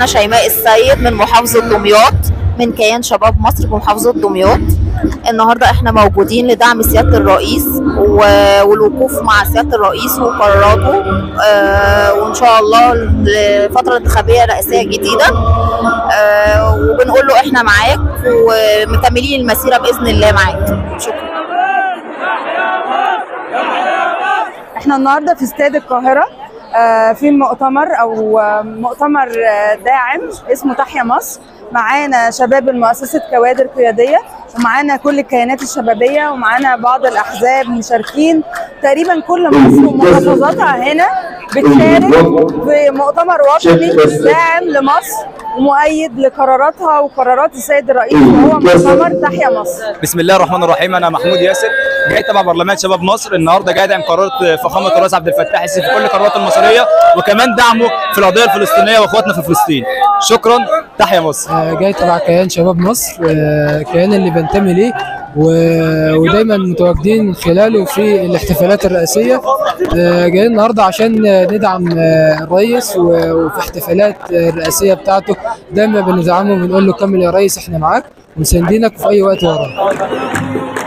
أنا شيماء السيد من محافظة دمياط من كيان شباب مصر بمحافظة دمياط النهاردة احنا موجودين لدعم سيادة الرئيس و- والوقوف مع سيادة الرئيس وقراراته آه، وإن شاء الله لفترة انتخابية رئاسية جديدة آه، وبنقول له احنا معاك ومكملين المسيرة بإذن الله معاك شكرا احنا النهارده في استاد القاهره آه، في مؤتمر او آه، مؤتمر آه، داعم اسمه تحيا مصر معانا شباب المؤسسة كوادر قيادية ومعانا كل الكيانات الشبابية ومعانا بعض الأحزاب مشاركين تقريبا كل مصر ومحافظاتها هنا بتشارك في مؤتمر وطني داعم لمصر ومؤيد لقراراتها وقرارات السيد الرئيس وهو مؤتمر تحيا مصر بسم الله الرحمن الرحيم انا محمود ياسر جاي تبع برلمان شباب مصر النهارده جاي ادعم قرارات فخامه الرئيس عبد الفتاح السيسي في كل القرارات المصريه وكمان دعمه في القضيه الفلسطينيه واخواتنا في فلسطين شكرا تحيا مصر آه، جاي تبع كيان شباب مصر آه، كيان اللي بنتمي ليه و- ودايما متواجدين من خلاله في الاحتفالات الرئاسيه آه، جايين النهارده عشان آه، ندعم آه، الرئيس و- وفي احتفالات آه، الرئاسيه بتاعته دايما بندعمه وبنقول له كمل يا ريس احنا معاك ومساندينك في اي وقت وراك